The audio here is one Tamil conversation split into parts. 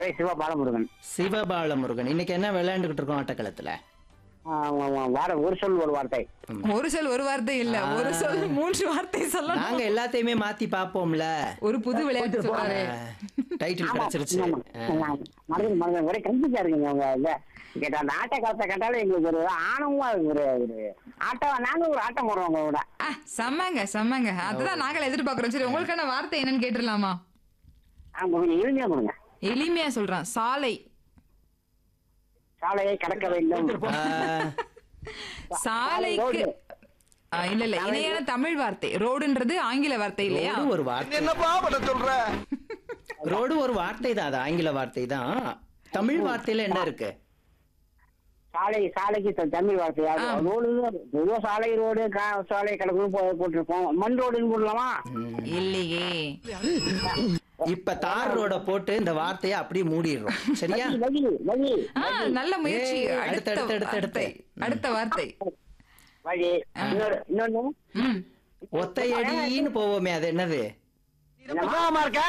ஏய், சிவா பாலமுருகன் சிவபாலமுருகன் இன்னைக்கு என்ன விளையாண்டுகிட்டு இருக்கோம் ஆட்டக்களத்துல ஆ, ஆ, ஆ, வார ஒரு சொல் ஒரு வார்த்தை ஒரு சொல் ஒரு வார்த்தை இல்ல ஒரு சொல் மூன்று வார்த்தை சொல்லணும் நாங்க எல்லாத்தையுமே மாத்தி பாப்போம்ல ஒரு புது விளையாட்டு சொல்றாரு டைட்டில் கிடைச்சிருச்சு ஆமா. மறந்து மறந்து ஒரே கன்ஃபியூஸா இருக்குங்க அவங்க இல்ல கேட்டா அந்த ஆட்ட காலத்தை கேட்டாலே எங்களுக்கு ஒரு ஆணவமா இருக்கு ஒரு ஒரு ஆட்டம் நாங்க ஒரு ஆட்டம் போடுறோம் உங்க கூட ஆ, செம்மங்க செம்மங்க அதுதான் நாங்கள் எதிர்பார்க்கிறோம் சரி உங்களுக்கான வார்த்தை என்னன்னு கேட்டுடலாமா ஆ, கொஞ்சம் எளிமையா கொடுங்க எளிமையா சொல்றேன் சாலை சாலையை கடக்க வேண்டும் ஆஹ், சாலைக்கு ஆ, இல்ல இல்ல இணையான தமிழ் வார்த்தை ரோடுன்றது ஆங்கில வார்த்தை இல்லையா ரோடு ஒரு வார்த்தை என்னப்பா பண்ண சொல்ற ரோடு ஒரு வார்த்தை தான் அது ஆங்கில வார்த்தை தான் தமிழ் வார்த்தையில என்ன இருக்கு சாலை சாலைக்கு த- தமிழ் வார்த்தையா ஆ. ரோடு பொதுவா சாலை ரோடு கா- சாலை கடக்கணும் போ- போட்டிருப்போம் மண் ரோடுன்னு போடலாமா இல்லையே இப்ப தார் ரோட போட்டு இந்த வார்த்தையை அப்படியே மூடிடுறோம் சரியா வழி வழி ஆ, நல்ல முயற்சி ஏய், அடுத்த அடுத்து, அடுத்து, அடுத்து, வார்த்தை. அடுத்து. அடுத்த வார்த்தை வழி இன்னொரு இன்னொன்னு ம். ஒத்தையடின்னு போவோமே அது என்னது என்னமா இருக்க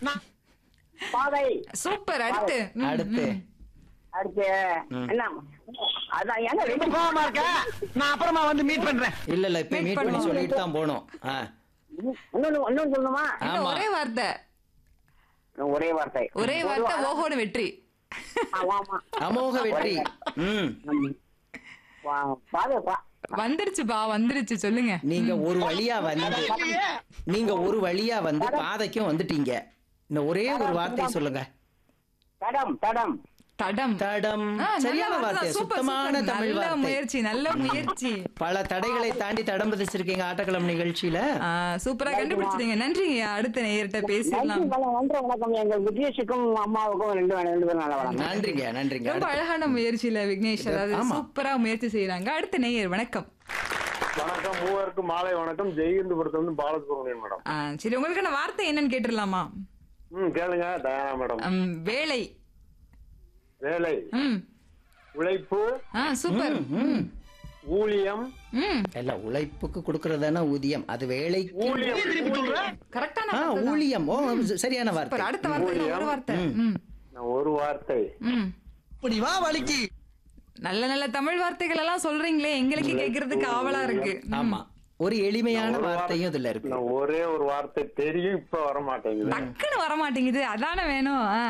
பாதை சூப்பர் அடுத்து ம், அடுத்து ம். அடுத்து என்ன அதான் ஏங்க ரெண்டு கோவமா இருக்க நான் அப்புறமா வந்து மீட் பண்றேன் இல்ல இல்ல இப்ப Meet மீட் பண்ணி பண்ணுவோம். சொல்லிட்டு தான் போனோம் ஆ, இன்னொன்னு இன்னொன்னு சொல்லணுமா இல்ல, ஆமா ஒரே வார்த்தை ஒரே வார்த்தை ஒரே வார்த்தை ஓஹோன்னு வெற்றி ஆமா, ஆமா. அமோக வெற்றி ம் ம். வா- பாதை பா- வந்துருச்சுப்பா வந்துருச்சு சொல்லுங்க நீங்க ஒரு வழியா வந்து நீங்க ஒரு வழியா வந்து பாதைக்கும் வந்துட்டீங்க இந்த ஒரே ஒரு வார்த்தை சொல்லுங்க தடம் தடம் தடம் தடம் ஆ, நல்ல சரியான வார்த்தை வார்த்தை தான். சூப்பர், சுத்தமான சூப்பர். தமிழ் நல்ல வார்த்தை முயற்சி நல்ல முயற்சி பல தடைகளை தாண்டி தடம் பதிச்சிருக்கீங்க ஆட்டக்களம் நிகழ்ச்சியில ஆ, சூப்பரா கண்டுபிடிச்சிட்டீங்க நன்றிங்க அடுத்த நேயர்கிட்ட நன்றி பேசிடலாம் வணக்கம், நன்றி வணக்கம் எங்க விஜயேஷுக்கும் அம்மாவுக்கும் ரெண்டு ரெண்டு பேரும் நல்லா வளங்க நன்றிங்க நன்றிங்க ரொம்ப அழகான முயற்சியில விக்னேஷ் அதாவது ஆமா. சூப்பரா முயற்சி செய்யறாங்க அடுத்த நேயர் வணக்கம் வணக்கம் மூவருக்கும் மாலை வணக்கம் ஜெயகிந்தபுரத்துல இருந்து பாலசுப்ரமணியன் மேடம் ஆ, சரி உங்களுக்கான வார்த்தை என்னன்னு கேட்டுடலாமா ம் கேளுங்க தயாரா மேடம் ம், வேலை வேலை ம் உழைப்பு ஆ சூப்பர் ம் ஊழியம் ம் இல்ல உழைப்புக்கு கொடுக்கறதான ஊதியம் அது வேலைக்கு ஊழியம் கரெக்டான ஆ வார்த்தை தான். ஊழியம் ஓ சரியான சூப்பர் வார்த்தை அடுத்த வார்த்தை இல்ல, ஒரு வார்த்தை ம் நான் ஒரு வார்த்தை ம் இப்படி வா வலிக்கு நல்ல நல்ல தமிழ் வார்த்தைகள் எல்லாம் சொல்றீங்களே எங்களுக்கு கேக்குறதுக்கு ஆவலா இருக்கு ம். ஆமா ஒரு எளிமையான ஒரு வார்த்தையும் இதுல இருக்கு நான் ஒரே ஒரு வார்த்தை தெரியும் இப்ப வர மாட்டேங்குது டக்குன்னு வர மாட்டேங்குது அதானே வேணும் ஆ.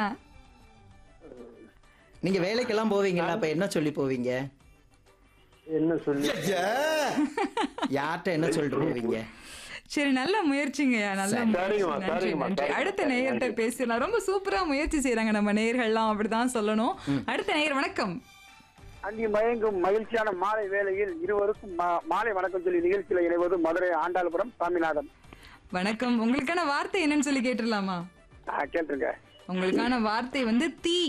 நீங்க வேலைக்கெல்லாம் போவீங்களா அப்ப என்ன சொல்லி போவீங்க என்ன சொல்லி யார்கிட்ட என்ன சொல்லிட்டு போவீங்க சரி நல்ல முயற்சிங்கய்யா நல்ல சரி. முயற்சி சரிங்கம்மா, நன்றி சரிங்கம்மா, நன்றி சரிங்கம்மா, அடுத்த சரி, நேயர்கிட்ட நன்றி. பேசலாம் ரொம்ப சூப்பரா முயற்சி செய்யறாங்க நம்ம நேயர்கள்லாம் அப்படிதான் சொல்லணும் அடுத்த நேயர் வணக்கம் அந்தி மயங்கும் மகிழ்ச்சியான மாலை வேளையில் இருவருக்கும் மா- மாலை வணக்கம் சொல்லி நிகழ்ச்சியில் இணைவது மதுரை ஆண்டாள்புரம் சாமிநாதன் வணக்கம் உங்களுக்கான வார்த்தை என்னன்னு சொல்லி கேட்டுடலாமா ஆ, கேட்டிருங்க உங்களுக்கான வார்த்தை வந்து தீ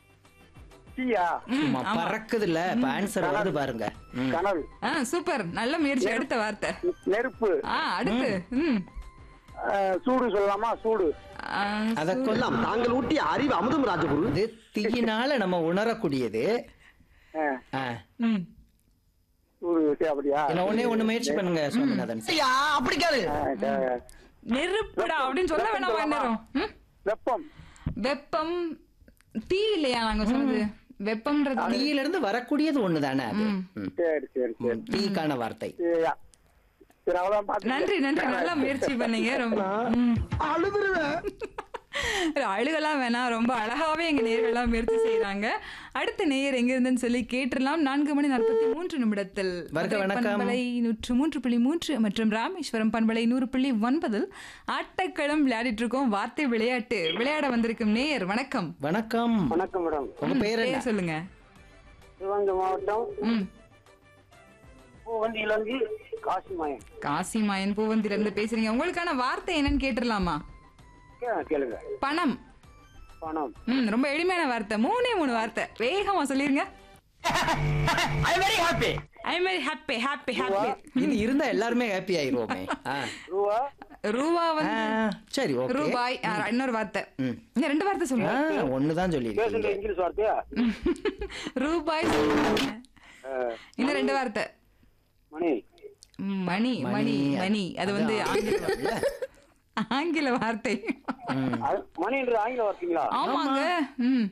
தீயா சும்மா பறக்குது இல்ல இப்ப ஆன்சர் வருது பாருங்க ம். கனல் ஆ சூப்பர் நல்ல முயற்சி அடுத்த வார்த்தை நெருப்பு ஆ அடுத்து ம் ஆ, சூடு சொல்லலாமா சூடு ஆ, அத கொல்லாம் தாங்கள் ஊட்டிய அறிவு அமுதம் ராஜகுரு இது தீயினால நம்ம உணரக்கூடியது ஆ, ஆ. ம் சூடு சரி, அப்படியா என்ன ஒண்ணே ஒண்ணு முயற்சி பண்ணுங்க சுவாமிநாதன் ஐயா அப்படி கேளு ஆ, க- நெருப்புடா அப்படின்னு சொல்ல வேணாமா நேரம் ம்? வெப்பம் வெப்பம் தீ இல்லையா நாங்க சொன்னது வெப்பம்ன்றது தீயில இருந்து வரக்கூடியது ஒண்ணுதானே அது ம். சரி சரி சரி ம், தீக்கான வார்த்தை சரியா. சரி அவ்வளவுதான் பார்த்து நன்றி நன்றி நல்லா முயற்சி பண்ணீங்க ரொம்ப ம். அழுதுருவேன் அழுகலாம் வேணாம் ரொம்ப அழகாவே எங்க நேயர்கள்லாம் முயற்சி செய்யறாங்க அடுத்த நேயர் எங்க இருந்துன்னு சொல்லி கேட்டுடலாம் நான்கு மணி நாற்பத்தி மூன்று நிமிடத்தில் வருக மதுரை வணக்கம். பண்பலை நூற்று மூன்று புள்ளி மூன்று மற்றும் ராமேஸ்வரம் பண்பலை நூறு புள்ளி ஒன்பதில் ஆட்டக்களம் விளையாடிட்டு இருக்கோம் வார்த்தை விளையாட்டு விளையாட வந்திருக்கும் நேயர் வணக்கம் வணக்கம் வணக்கம் மேடம் உங்க பேர் என்ன பேர் சொல்லுங்க சிவகங்கை மாவட்டம் ம் பூவந்தியிலிருந்து காசிமாயம் காசி மாயன் பூவந்தில இருந்து பேசுறீங்க உங்களுக்கான வார்த்தை என்னன்னு கேட்டுடலாமா கே- கேளுங்க பணம் பணம் ம் ரொம்ப எளிமையான வார்த்தை மூணே மூணு வார்த்தை வேகமா சொல்லிருங்க I very happy I very happy happy happy இது இருந்தா எல்லாருமே ஹாப்பி ஆயிருவோமே ஆ. ரூபா ரூபா ஆ, வந்து சரி ஓகே ரூபாய் ஆ, இன்னொரு வார்த்தை ம். இன்னும் ரெண்டு வார்த்தை சொல்லுங்க ஒண்ணுதான் பேசுங்க சொல்லிருக்கீங்க இங்கிலீஷ் வார்த்தையா ரூபாய் சொல்லுங்க. ஆ, இன்னும் ரெண்டு வார்த்தை மணி ம், மணி மணி மணி அது வந்து ஆங்கிலம். இல்ல. ஆங்கில வார்த்தை ம். அது- மணி என்று ஆங்கில வார்த்தைங்களா ஆமாங்க ம்